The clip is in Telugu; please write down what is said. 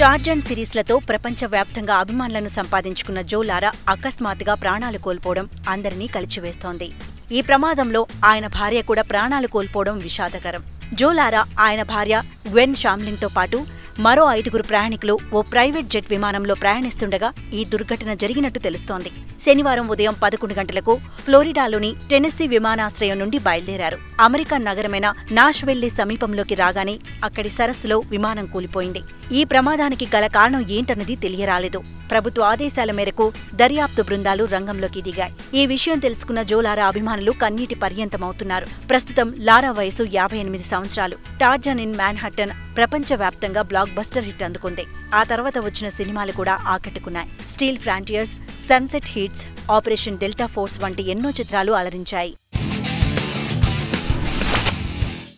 టార్జన్ సిరీస్లతో ప్రపంచవ్యాప్తంగా అభిమానులను సంపాదించుకున్న జో లారా అకస్మాత్తుగా ప్రాణాలు కోల్పోవడం అందరినీ కలిచివేస్తోంది ఈ ప్రమాదంలో ఆయన భార్య కూడా ప్రాణాలు కోల్పోవడం విషాదకరం జో లారా ఆయన భార్య గ్వెన్ షామ్లిన్తో పాటు మరో ఐదుగురు ప్రయాణికులు ఓ ప్రైవేట్ జెట్ విమానంలో ప్రయాణిస్తుండగా ఈ దుర్ఘటన జరిగినట్టు తెలుస్తోంది శనివారం ఉదయం పదకొండు గంటలకు ఫ్లోరిడాలోని టెనెస్సీ విమానాశ్రయం నుండి బయలుదేరారు అమెరికా నగరమైన నాష్వెల్లీ సమీపంలోకి రాగానే అక్కడి సరస్సులో విమానం కూలిపోయింది ఈ ప్రమాదానికి గల కారణం ఏంటన్నది తెలియరాలేదు ప్రభుత్వ ఆదేశాల మేరకు దర్యాప్తు బృందాలు రంగంలోకి దిగాయి ఈ విషయం తెలుసుకున్న జోలారా అభిమానులు కన్నీటి పర్యంతమవుతున్నారు ప్రస్తుతం లారా వయసు యాభై ఎనిమిది సంవత్సరాలు టార్జన్ ఇన్ మ్యాన్హట్టన్ ప్రపంచవ్యాప్తంగా బ్లాక్ బస్టర్ హిట్ అందుకుంది ఆ తర్వాత వచ్చిన సినిమాలు కూడా ఆకట్టుకున్నాయి Steel Frontiers Sunset Hits Operation Delta Force వంటి ఎన్నో చిత్రాలు అలరించాయి